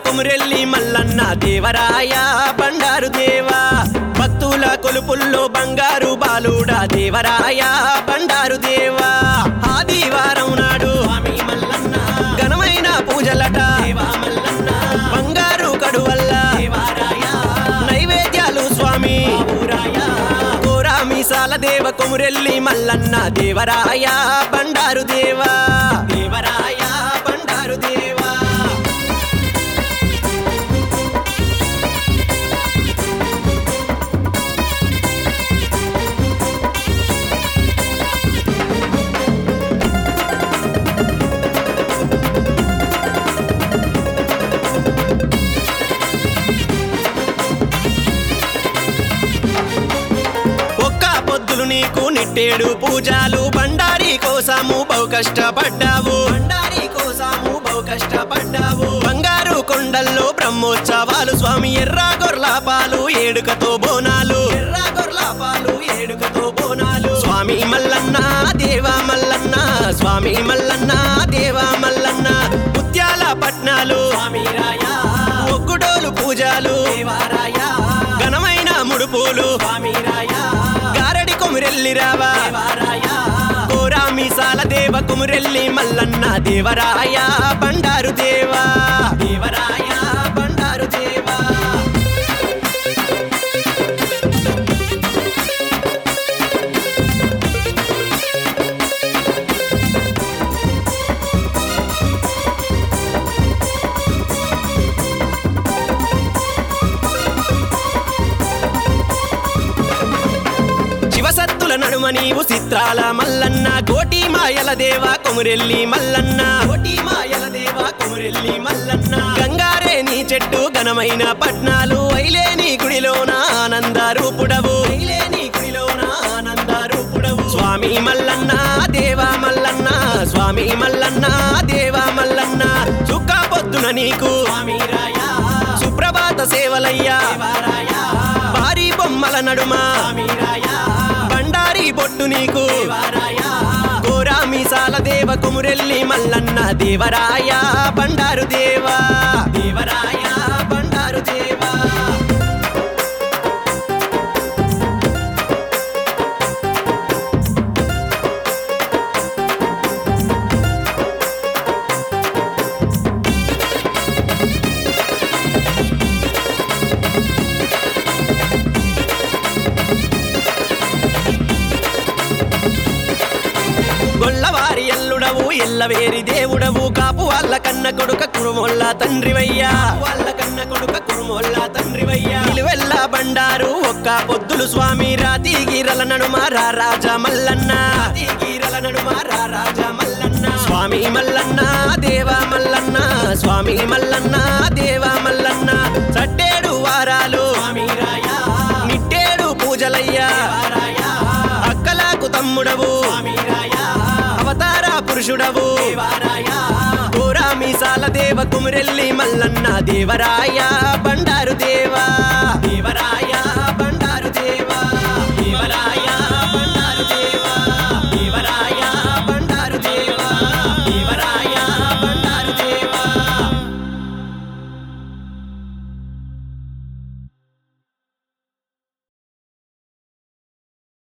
కుమురెల్లి మల్లన్న దేవరాయ బండారు దేవా భక్తుల కొలుపుల్లో బంగారు బాలుడా దేవరాయ బండారు దేవా ఆదివారం నాడు స్వామి మల్లన్న ఘనమైన పూజలట దేవా మల్లన్న బంగారు కడువల్ల దేవరాయ నైవేద్యాలు స్వామి కోరా మీసాల దేవ కొమురెల్లి మల్లన్న దేవరాయ బండారు దేవా దేవరాయ బండారు దేవా ఒక్క పొద్దులు నీకు నిట్టేడు పూజాలు బండారి కోసము బహు కష్టపడ్డావు బండారి కోసము బహు కష్టపడ్డావు బంగారు కొండల్లో బ్రహ్మోత్సవాలు స్వామి ఎర్ర గొర్లాపాలు ఏడుకతో బోనాలు ఎర్ర గొర్లాపాలు ఏడుకతో బోనాలు స్వామి మల్లన్న దేవా మల్లన్న స్వామి మల్లన్న దేవా మల్లన్న ముత్యాల పట్నాలు స్వామి రాయా ఒగ్గుడోలు పూజలు దేవారాయా ఘనమైన ముడుపులు గారడి కొమురెల్లి రావా కోరా మీసాల దేవ కొమురెల్లి మల్లన్న దేవరాయ బండారు దేవా దేవరాయ బండారు దేవా శివసత్తుల నడుమ నీవు చిత్రాల మల్లన్న కోటి మాయల దేవ కొమురెల్లి మల్లన్న కోటి మాయల దేవ కొమురెల్లి మల్లన్న గంగారే నీ చెట్టు ఘనమైన పట్నాలు ఐలేని గుడిలోన ఆనంద రూపుడవు ఐలేని గుడిలోన ఆనంద రూపుడవు స్వామి మల్లన్న దేవా మల్లన్న స్వామి మల్లన్న దేవా మల్లన్న చుక్క పొద్దున నీకు స్వామి రాయా సుప్రభాత సేవలయ్యా భారీ బొమ్మల నడుమ బండారి బొట్టు నీకు కోరా మీసాల దేవ కొమురెల్లి మల్లన్న దేవరాయ బండారు దేవా దేవరాయ బండారు దేవా గొల్లవారి ఎల్లుడవు ఎల్లవేరి దేవుడవు కాపు వాళ్ళ కన్న కొడుక కురుమొల్ల తండ్రివయ్యా వాళ్ళ కన్న కొడుక కురుమొల్ల తండ్రివయ్యా నిలువెల్ల బండారు ఒక్క పొద్దులు స్వామి రాతి గీరల నడుమ రా రాజా మల్లన్న గీరల నడుమ రా రాజా మల్లన్న స్వామి మల్లన్న దేవా మల్లన్న స్వామి మల్లన్న దేవా మల్లన్న సట్టేడు వారాలు స్వామి రాయా నిట్టేడు పూజలయ్యా అక్కలకు తమ్ముడవు అవతార పురుషుడవు కోరా మీసాల దేవ కుమురెల్లి మల్లన్న దేవరాయ బండారు దేవా దేవరాయ